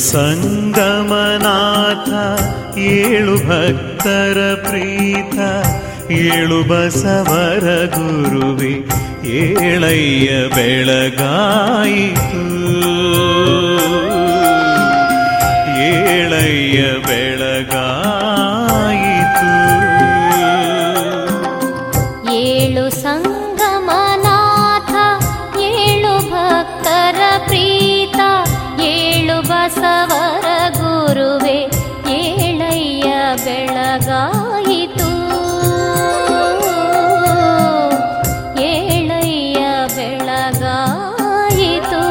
ಸಂಗಮನಾಥ ಏಳು ಭಕ್ತರ ಪ್ರೀತ ಏಳು ಬಸವರ ಗುರುವೆ ಏಳಯ್ಯ ಬೆಳಗಾಯಿತು ಏಳಯ್ಯ ಬೆಳಗಾಯಿತು ಏಳು ಸಂಗಮನಾಥ ಏಳು ಭಕ್ತರ ಪ್ರೀತ ಏಳು ಬಸವರ ಗುರುವೆ ಏಳಯ್ಯ ಬೆಳಗಾಯಿತು ಏಳಯ್ಯ ಬೆಳಗಾಯಿತು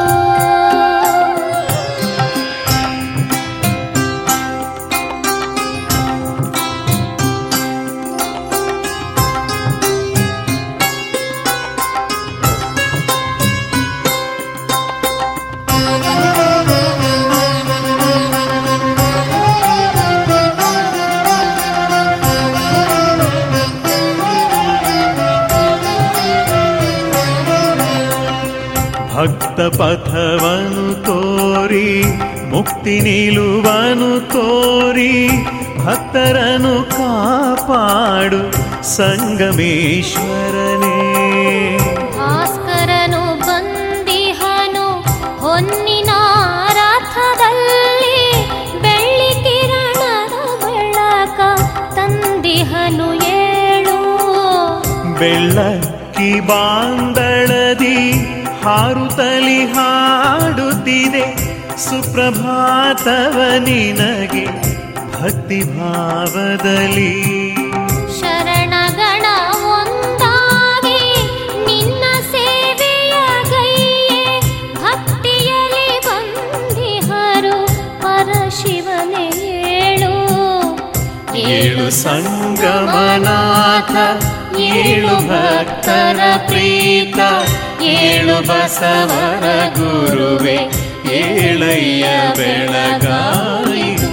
ಭಕ್ತ ಪಥವನು ತೋರಿ ಮುಕ್ತಿ ನಿಲುವನು ತೋರಿ ಭಕ್ತರನು ಕಾಪಾಡು ಸಂಗಮೇಶ್ವರನೇ ಭಾಸ್ಕರನು ಬಂದಿಹನು ಹೊನ್ನಿನ ರಥದಲ್ಲಿ ಬೆಳ್ಳಿ ಕಿರಣದ ಬೆಳಕ ತಂದಿಹನು ಏಳು ಬೆಳ್ಳಕ್ಕಿ ಬಾಂದಳದಿ ಹಾರುತ್ತಲಿ ಹಾಡುತ್ತಿದೆ ಸುಪ್ರಭಾತವ ನಿನಗೆ ಭಕ್ತಿ ಭಾವದಲ್ಲಿ ಶರಣಗಣ ಒಂದಾಗಿ ನಿನ್ನ ಸೇವೆಯ ಗೈಯೆ ಭಕ್ತಿಯಲ್ಲಿ ಬಂದಿಹರು ಪರಶಿವನೇ ಏಳು ಏಳು ಸಂಗಮನಾಥ ಏಳು ಭಕ್ತರ ಪ್ರೀತ ಏಳು ಬಸವರ ಗುರುವೆ ಏಳಯ್ಯ ಬೆಳಗಾಯಿತು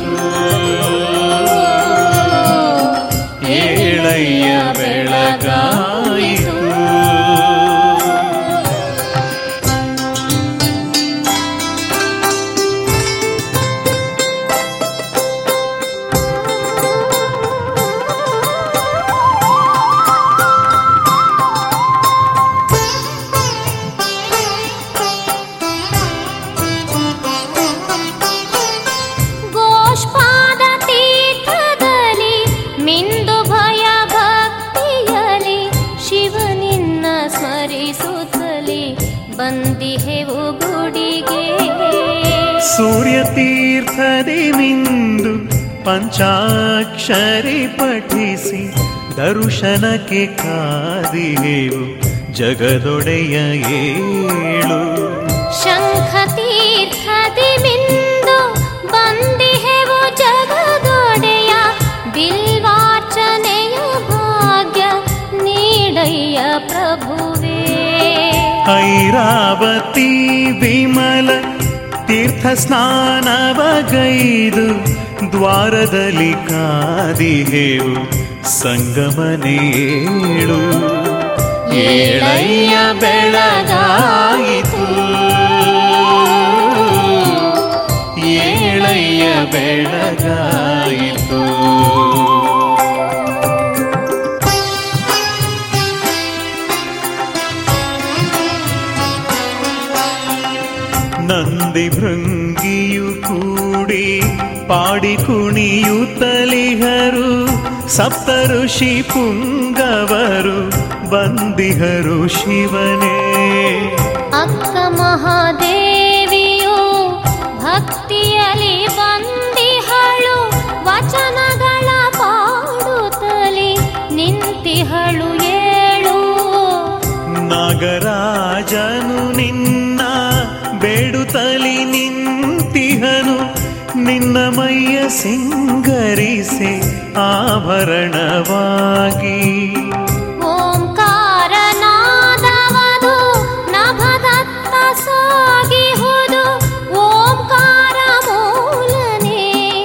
ಏಳಯ್ಯ ಬೆಳಗಾಯಿತು ಗೋಷ್ಪಾದ ತೀರ್ಥದಲ್ಲಿ ಮಿಂದು ಭಯ ಭಕ್ತಿಯಲಿ ಶಿವನಿನ್ನ ಸ್ಮರಿಸುತ್ತಲಿ ಬಂದಿಹೆವು ಗುಡಿಗೆ ಸೂರ್ಯ ತೀರ್ಥದಿ ಮಿಂದು ಪಂಚಾಕ್ಷರಿ ಪಠಿಸಿ ದರ್ಶನಕ್ಕೆ ಕಾದಿಹೆವು ಜಗದೊಡೆಯ ಏಳು ಶಂಖ ತೀರ್ಥದಿ ಮಿಂದು ಬಂದಿಹೆವು ಜಗದೊಡೆಯ ಬಿಲ್ವಾರ್ಚನೆಯ ಭಾಗ್ಯ ನೀಡಯ್ಯ ಪ್ರಭುವೇ ಐರಾವತಿ ವಿಮಲ ತೀರ್ಥ ಸ್ನಾನವಗೈದು ದ್ವಾರದಲ್ಲಿ ಕಾದಿಹೆವು ಸಂಗಮನೇಳು ಏಳಯ್ಯ ಬೆಳಗಾಯಿತು ಏಳಯ್ಯ ಬೆಳಗಾಯಿತು ನಂದಿ ಭೃಂಗಿಯು ಕೂಡಿ ಪಾಡಿ ಕುಣಿಯುತ್ತಲಿಹರು ಸಪ್ತ ಋಷಿ ಪುಂಗವರು ಬಂದಿಹರು ಶಿವನೇ ಅಕ್ಕ ಮಹಾದೇವಿಯು ಭಕ್ತಿಯಲಿ ಬಂದಿಹಳು ವಚನಗಳ ಪಾಡುತ್ತಲಿ ನಿಂತಿಹಳು ಏಳು ನಾಗರಾಜನು ನಿನ್ನ ಬೇಡುತ್ತಲಿ ನಿಂತಿಹನು ನಿನ್ನ ಮೈಯ ಸಿಂಗರಿಸಿ ಆಭರಣವಾಗಿ ಓಂಕಾರನಾದವದು ನಭದತ್ತ ಸಾಗಿಹುದು ಓಂಕಾರ ಮೂಲನೇ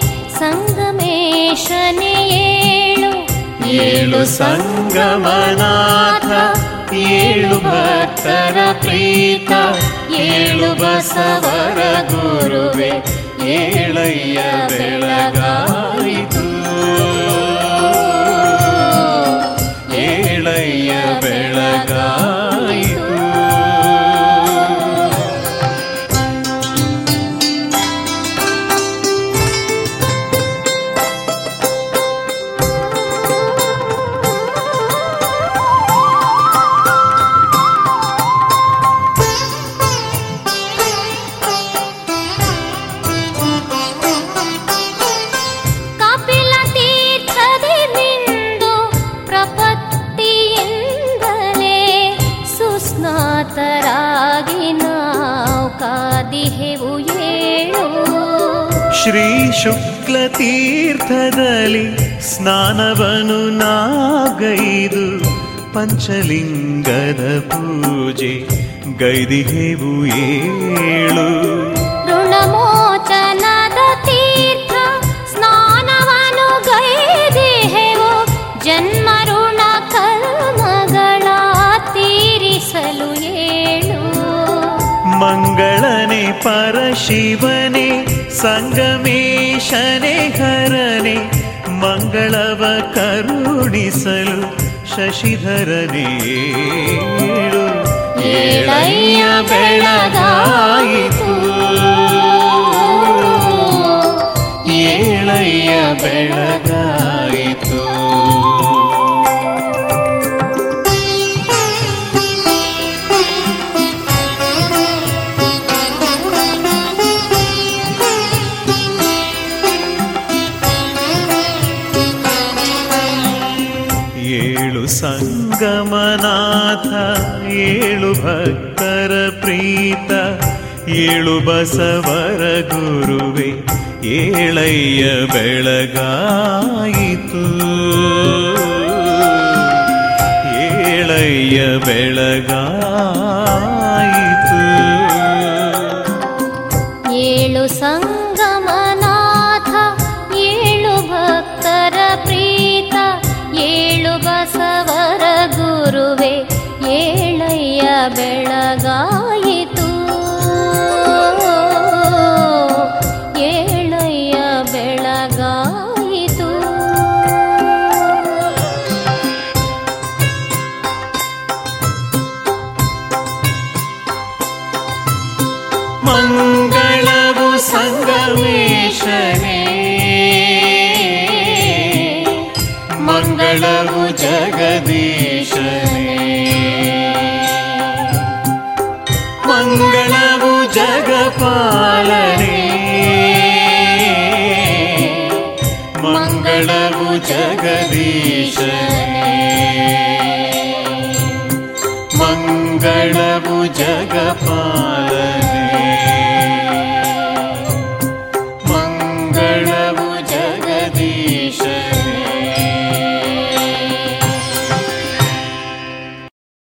ಸಂಗಮೇಶನೇ ಏಳು ಏಳು ಸಂಗಮನಾಥ ಏಳು ಭಕ್ತರ ಪ್ರೀತ ಏಳು ಬಸವರ ಗುರುವೆ ಏಳಯ್ಯ ಬೆಳಗಾಯಿತು ಏಳಯ್ಯ ಬೆಳಗಾಯಿತು ಕಪಿಲ ತೀರ್ಥದಿ ಮಿಂದು ಪ್ರಪತ್ತಿಯಿಂದಲೇ ಸುಸ್ನಾತರಾಗಿ ನಾವು ಕಾದಿಹೆವು ಏಳು ಶ್ರೀ ಶುಕ್ಲ ತೀರ್ಥದಲ್ಲಿ ಸ್ನಾನವನು ನಾಗೈದು ಪಂಚಲಿಂಗದ ಪೂಜೆ ಗೈದಿಗೆವು ಏಳು ಋಣಮೋಚನದ ತೀರ್ಥ ಸ್ನಾನವನು ಗೈದಿಹೆವು ಜನ್ಮ ಋಣ ಕರ್ಮಗಳ ತೀರಿಸಲು ಏಳು ಮಂಗಳನೆ ಪರಶಿವನೇ ಸಂಗಮೇಶನೆ ಹರನೆ ಮಂಗಳವ ಕರುಣಿಸಲು ಶಶಿಧರನೇ ಏಳು ಏಳಯ್ಯ ಬೆಳಗಾಯಿತು ಏಳಯ್ಯ ಬೆಳಗಾಯಿತು ಏಳು ಸಂಗಮನಾಥ ಏಳು ಭಕ್ತರ ಪ್ರೀತ ಏಳು ಬಸವರ ಗುರುವೆ ಏಳಯ್ಯ ಬೆಳಗಾಯಿತು ಏಳಯ್ಯ ಬೆಳಗಾಯಿತು ಏಳು ಸಂಗಮನಾಥ ಏಳು ಭಕ್ತರ ಪ್ರೀತ ಏಳು ಬಸವರ ಗುರುವೆ ಏಳಯ್ಯ ಬೆಳಗಾಯಿತು ಏಳಯ್ಯ ಬೆಳಗಾಯಿತು ಮಂಗಳವು ಸಂಗಮೇಶನೇ ಮಂಗಳವು ಜಗದೀಶನೇ ಮಂಗಳವು ಜಗಪಾಲನೆ ಮಂಗಳವು ಜಗದೀಶನೇ ಮಂಗಳವು ಜಗಪಾಲನೆ